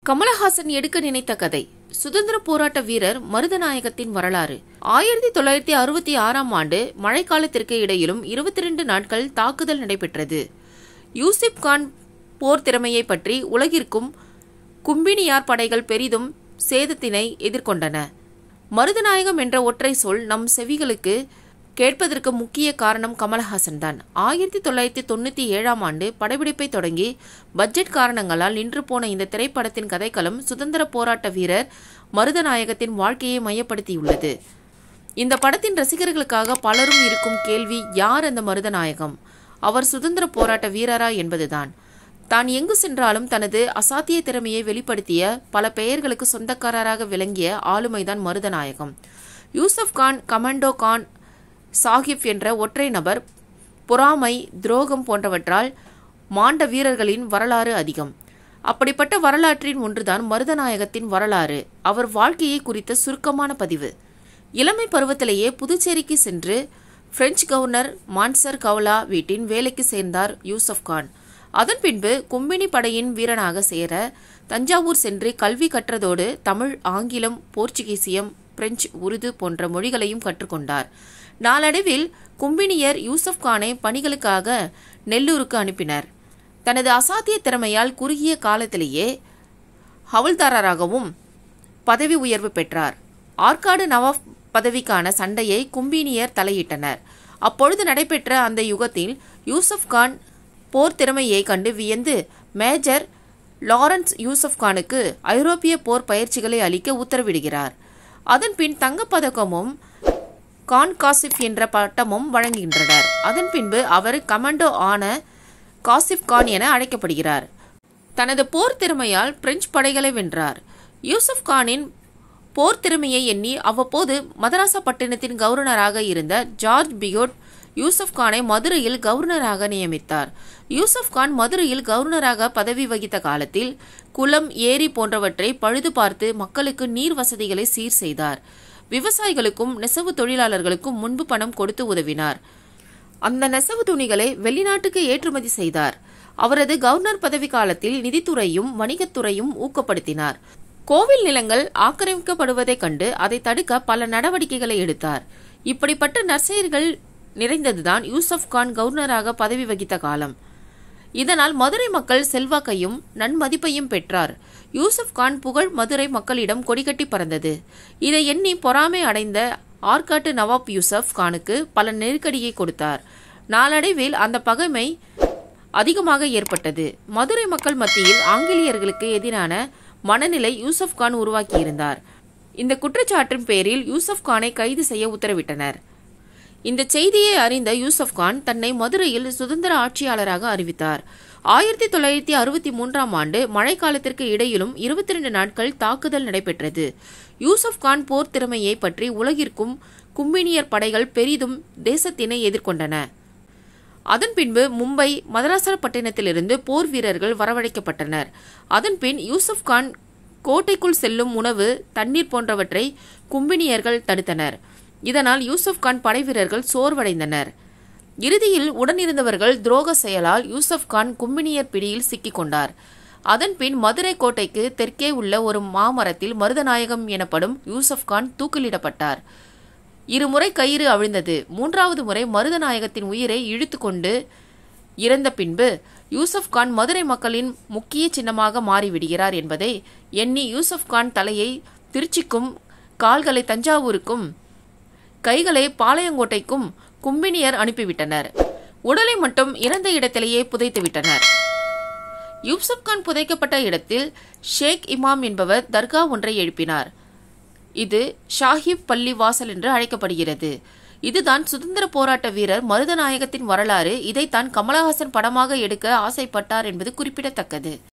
கமலஹாசன் எடுக்க நினைத்த கதை சுதந்திர போராட்ட வீரர் மருதநாயகத்தின் வரலாறு ஆயிரத்தி தொள்ளாயிரத்தி அறுபத்தி ஆறாம் ஆண்டு மழைக்காலத்திற்கு இடையிலும் இருபத்தி ரெண்டு நாட்கள் தாக்குதல் நடைபெற்றது யூசிப் கான் போர் திறமையை பற்றி உலகிற்கும் கும்பினியார் படைகள் பெரிதும் சேதத்தினை எதிர்கொண்டன மருதநாயகம் என்ற ஒற்றை சொல் நம் செவிகளுக்கு கேட்பதற்கு முக்கிய காரணம் கமலஹாசன் தான் ஆயிரத்தி தொள்ளாயிரத்தி தொண்ணூற்றி ஏழாம் ஆண்டு படப்பிடிப்பை தொடங்கி பட்ஜெட் காரணங்களால் நின்று போன இந்த திரைப்படத்தின் கதைக்களம் சுதந்திர போராட்ட வீரர் மருதநாயகத்தின் வாழ்க்கையை மையப்படுத்தியுள்ளது இந்த படத்தின் ரசிகர்களுக்காக பலரும் இருக்கும் கேள்வி யார் அந்த மருதநாயகம் அவர் சுதந்திர போராட்ட வீரரா என்பதுதான் தான் எங்கு சென்றாலும் தனது அசாத்திய திறமையை வெளிப்படுத்திய பல பெயர்களுக்கு சொந்தக்காரராக விளங்கிய ஆளுமைதான் மருதநாயகம் யூசப் கான் கமாண்டோ கான் சாஹிப் என்ற ஒற்றை நபர் பொறாமை துரோகம் போன்றவற்றால் மாண்ட வீரர்களின் வரலாறு அதிகம் அப்படிப்பட்ட வரலாற்றின் ஒன்றுதான் மருதநாயகத்தின் வரலாறு அவர் வாழ்க்கையை குறித்த சுருக்கமான பதிவு இளமை பருவத்திலேயே புதுச்சேரிக்கு சென்று பிரெஞ்சு கவர்னர் மான்சர் கவுலா வீட்டின் வேலைக்கு சேர்ந்தார் யூசப் கான் அதன் பின்பு கும்பினி படையின் வீரனாக சேர தஞ்சாவூர் சென்று கல்வி கற்றதோடு தமிழ் ஆங்கிலம் போர்ச்சுகீசியம் பிரெஞ்சு உருது போன்ற மொழிகளையும் கற்றுக்கொண்டார் நாளடைவில் கும்பினியர் யூசப் கானை பணிகளுக்காக நெல்லூருக்கு அனுப்பினர் தனது அசாத்திய திறமையால் குறுகிய காலத்திலேயே ஹவல்தாரராகவும் பதவி உயர்வு பெற்றார் ஆற்காடு நவாப் பதவிக்கான சண்டையை கும்பினியர் தலையிட்டனர் அப்பொழுது நடைபெற்ற அந்த யுகத்தில் யூசப் கான் போர் திறமையை கண்டு வியந்து மேஜர் லாரன்ஸ் யூசப் கானுக்கு ஐரோப்பிய போர் பயிற்சிகளை அளிக்க உத்தரவிடுகிறார் அதன்பின் தங்கப்பதக்கமும் கான் காசிப் என்ற பட்டமும் வழங்குகின்றனர் அதன் பின்பு அவர் கமாண்டோ ஆன காசிப் கான் என அழைக்கப்படுகிறார் தனது போர் திறமையால் பிரெஞ்சு படைகளை வென்றார் யூசப் கானின் போர் திறமையை எண்ணி அவ்வப்போது மதராசா பட்டினத்தின் கவர்னராக இருந்த ஜார்ஜ் பியோட் யூசப் கானை மதுரையில் கவர்னராக நியமித்தார் யூசப் கான் மதுரையில் கவர்னராக பதவி வகித்த காலத்தில் குளம் ஏரி போன்றவற்றை பழுது பார்த்து மக்களுக்கு நீர் வசதிகளை சீர் செய்தார் விவசாயிகளுக்கும் நெசவு தொழிலாளர்களுக்கும் முன்பு பணம் கொடுத்து உதவினார் அந்த நெசவு துணிகளை வெளிநாட்டுக்கு ஏற்றுமதி செய்தார் அவரது கவர்னர் பதவி காலத்தில் நிதித்துறையும் வணிகத்துறையும் ஊக்கப்படுத்தினார் கோவில் நிலங்கள் ஆக்கிரமிக்கப்படுவதைக் கண்டு அதை தடுக்க பல நடவடிக்கைகளை எடுத்தார் இப்படிப்பட்ட நற்செயல்கள் நிறைந்ததுதான் யூசப் கான் கவர்னராக பதவி வகித்த காலம் இதனால் மதுரை மக்கள் செல்வாக்கையும் நன்மதிப்பையும் பெற்றார் யூசப் கான் புகழ் மதுரை மக்களிடம் கொடிகட்டி பறந்தது இதை எண்ணி பொறாமை அடைந்த ஆற்காட்டு நவாப் யூசப் கானுக்கு பல நெருக்கடியை கொடுத்தார் நாளடைவில் அந்த பகைமை அதிகமாக ஏற்பட்டது மதுரை மக்கள் மத்தியில் ஆங்கிலேயர்களுக்கு எதிரான மனநிலை யூசப் கான் உருவாக்கியிருந்தார் இந்த குற்றச்சாட்டின் பேரில் யூசப் கானை கைது செய்ய உத்தரவிட்டனர் இந்த செய்தியை அறிந்த யூசப் கான் தன்னை மதுரையில் சுதந்திர ஆட்சியாளராக அறிவித்தார் ஆயிரத்தி தொள்ளாயிரத்தி அறுபத்தி மூன்றாம் ஆண்டு மழைக்காலத்திற்கு இடையிலும் இருபத்தி ரெண்டு நாட்கள் தாக்குதல் நடைபெற்றது யூசப் கான் போர் திறமையை பற்றி உலகிற்கும் கும்பினியர் படைகள் பெரிதும் தேசத்தினை எதிர்கொண்டன அதன் பின்பு மும்பை மதராசப்பட்டினத்திலிருந்து போர் வீரர்கள் வரவழைக்கப்பட்டனர் அதன்பின் யூசப் கான் கோட்டைக்குள் செல்லும் உணவு தண்ணீர் போன்றவற்றை கும்பினியர்கள் தடுத்தனர் இதனால் யூசப் கான் படைவீரர்கள் சோர்வடைந்தனர் இறுதியில் உடனிருந்தவர்கள் துரோக செயலால் யூசப் கான் கும்பினியர் பிடியில் சிக்கிக் கொண்டார் அதன்பின் மதுரை கோட்டைக்கு தெற்கே உள்ள ஒரு மாமரத்தில் மருதநாயகம் எனப்படும் யூசப் கான் தூக்கிலிடப்பட்டார் இருமுறை கயிறு அவிழ்ந்தது மூன்றாவது முறை மருதநாயகத்தின் உயிரை இழுத்து கொண்டு இறந்த பின்பு யூசப் கான் மதுரை மக்களின் முக்கிய சின்னமாக மாறிவிடுகிறார் என்பதை எண்ணி யூசப் கான் தலையை திருச்சிக்கும் கால்களை தஞ்சாவூருக்கும் கைகளை பாளையங்கோட்டைக்கும் கும்பினியர் அனுப்பிவிட்டனர் உடலை மட்டும் இறந்த இடத்திலேயே புதைத்து விட்டனர் யூசப் கான் புதைக்கப்பட்ட இடத்தில் ஷேக் இமாம் என்பவர் தர்கா ஒன்றை எழுப்பினார் இது ஷாஹிப் பள்ளி வாசல் என்று அழைக்கப்படுகிறது இதுதான் சுதந்திர போராட்ட வீரர் மருதநாயகத்தின் வரலாறு இதைத்தான் கமலஹாசன் படமாக எடுக்க ஆசைப்பட்டார் என்பது குறிப்பிடத்தக்கது